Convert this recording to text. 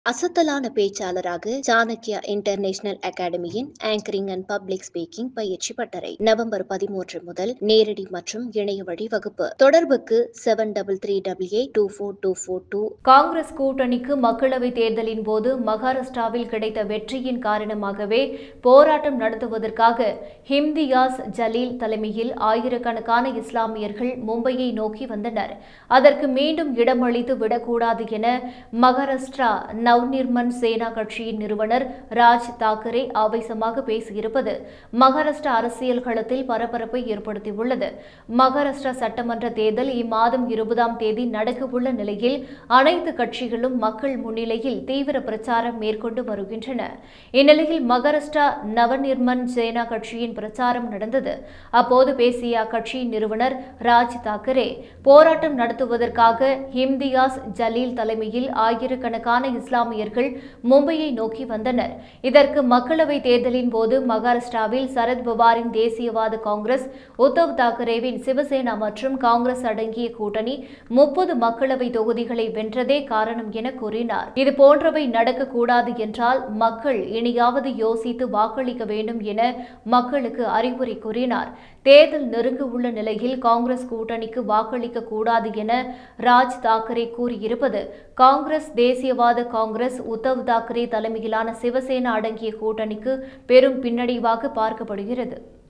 அசத்தலான பேச்சாளராக சாணக்யா இன்டர்நேஷனல் அகாடமியின் ஆங்கரிங் அண்ட் பப்ளிக் ஸ்பீக்கிங் பயிற்சி பட்டறை நவம்பர் பதிமூன்று முதல் நேரடி மற்றும் இணைய வழி வகுப்பு தொடர்புக்கு seven double three double eight two four two four two Congress கூட்டணிக்கு மக்களவைத் தேர்தலின் போது மகாராஷ்டிராவில் கிடைத்த வெற்றியின் காரணமாகவே போராட்டம் நடத்துவதற்காக ஹிம்தியாஸ் ஜலீல் தலைமையில் ஆயிரக்கணக்கான இஸ்லாமியர்கள் மும்பையை நோக்கி வந்தனர் அதற்கு மீண்டும் இடமளித்து விடக்கூடாது என மகாராஷ்டிரா நவ்நிர்மன் சேனா கட்சியின் நிறுவனர் ராஜ் தாக்கரே ஆவேசமாக பேசியிருப்பது மகாராஷ்டிரா அரசியல் களத்தில் பரபரப்பை ஏற்படுத்தியுள்ளது மகாராஷ்டிரா சட்டமன்ற தேர்தல் இம்மாதம் இருபதாம் தேதி நடக்கவுள்ள நிலையில் அனைத்து கட்சிகளும் மக்கள் முன்னிலையில் தீவிர பிரச்சாரம் மேற்கொண்டு வருகின்றன இந்நிலையில் மகாராஷ்டிரா நவநிர்மன் சேனா கட்சியின் பிரச்சாரம் நடந்தது அப்போது பேசிய அக்கட்சியின் நிறுவனர் ராஜ் தாக்கரே போராட்டம் நடத்துவதற்காக ஹிம்தியாஸ் ஜலீல் தலைமையில் ஆயிரக்கணக்கான இஸ்லாமியர்கள் மும்பையை நோக்கி வந்தனர் இதற்கு மக்களவைத் தேர்தலின் போது மகாராஷ்டிராவில் சரத் பவாரின் தேசியவாத காங்கிரஸ் உத்தவ் தாக்கரேவின் சிவசேனா மற்றும் காங்கிரஸ் அடங்கிய கூட்டணி முப்பது மக்களவை தொகுதிகளை வென்றதே காரணம் என கூறினார் இது போன்றவை நடக்கக்கூடாது என்றால் மக்கள் இனியாவது யோசித்து வாக்களிக்க வேண்டும் என மக்களுக்கு அறிவுரை கூறினார் தேர்தல் நெருங்க உள்ள நிலையில் காங்கிரஸ் கூட்டணிக்கு வாக்களிக்க கூடாது என ராஜ் தாக்கரே கூறியிருப்பது காங்கிரஸ் தேசியவாத காங்கிரஸ் உத்தவ் தாக்கரே தலைமையிலான சிவசேனா அடங்கிய கூட்டணிக்கு பெரும் பின்னடைவாக பார்க்கப்படுகிறது